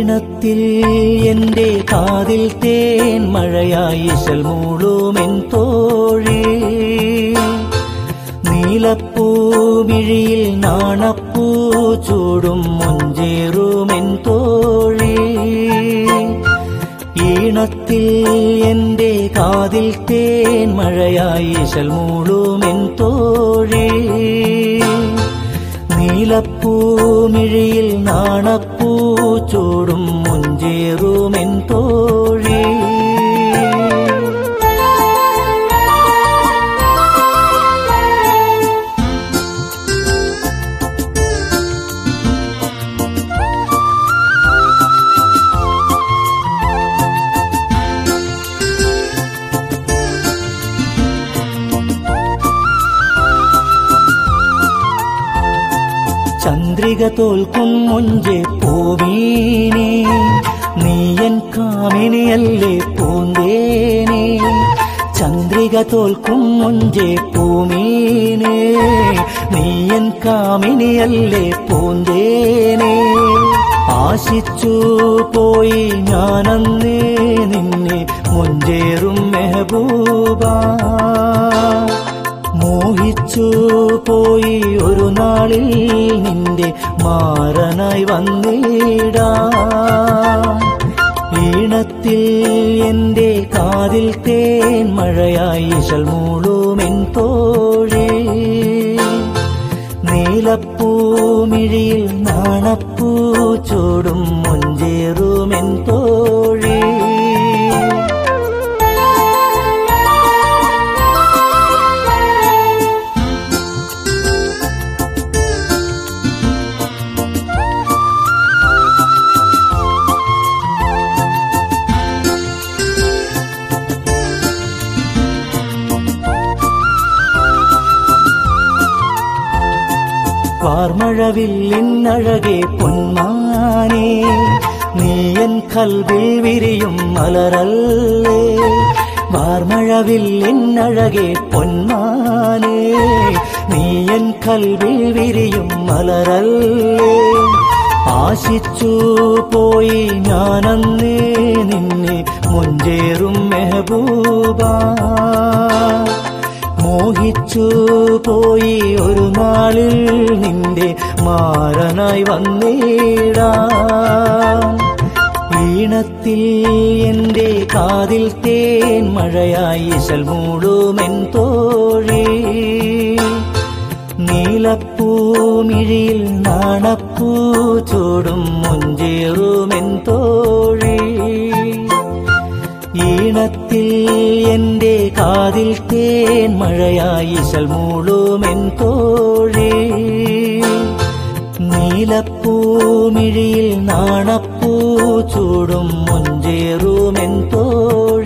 ഈണത്തിൽ എന്റെ കാതിൽ തേൻ മഴയായി ഇശൽ മൂളുമെൻ തോഴി നീലപ്പൂമിഴിയിൽ നാണപ്പൂ ചൂടും മുഞ്ചേറുമെൻ തോഴി ഈണത്തിൽ എന്റെ കാതിൽ തേൻ മഴയായി ഇശൽ മൂളുമെൻ തോഴി നീലപ്പൂമിഴിയിൽ നാണപ്പൂ ചൂടും മുഞ്ചേറുമെൻ തോഴി ചന്ദ്രിക തോൽക്കും മുഞ്ചെ പൂവീനെ നീയൻ കാമിനിയല്ലേ പൂന്തേനെ ചന്ദ്രിക തോൽക്കും മുഞ്ചെ പൂമീനെ നീയൻ കാമിനിയല്ലേ പൂന്തേനെ ആശിച്ചു പോയി ഞാനന്നേ നിന്നെ മുഞ്ചേറും മെഹബൂബ മോഹിച്ചു പോയി ഒരു നാളിൽ നിന്റെ മാറനായി വന്നിടാ ഈണത്തിൽ എന്റെ കാതിൽ തേൻ മഴയായി ഇശൽ മൂളുമെൻ തോഴി നീലപ്പൂമിഴിയിൽ നാണപ്പൂ ചൂടും മുഞ്ചേറുമെൻ തോഴി വാർമഴവില്ലിന്നഴകെ പൊന്മാനേ നീയൻ കൽവിൽ വിരിയും മലരല്ലേ വാർമഴവില്ലിന്നഴകെ പൊന്മാനേ നീയൻ കൽവിൽ വിരിയും മലരല്ലേ ആശിച്ചു പോയി ഞാനന്നേ നിന്നെ മുഞ്ചേറും മെഹബൂബ മോഹിച്ചു പോയി ഒരു നാളിൽ നിന്റെ മാറനായി വന്നിടാ ഈണത്തിൽ എന്റെ കാതിൽ തേൻ മഴയായി ഇശൽ മൂടുമെൻ തോഴി നീലപ്പൂമിഴിയിൽ നാണപ്പൂ ചൂടും മുഞ്ചേറുമെൻ തോഴി ഈണത്തിൽ എന്റെ കാതിൽ തേൻ മഴയായി ഇശൽ മൂളുമെൻ തോഴി നീലപ്പൂമിഴിയിൽ നാണപ്പൂ ചൂടും മുഞ്ചേറുമെൻ തോഴി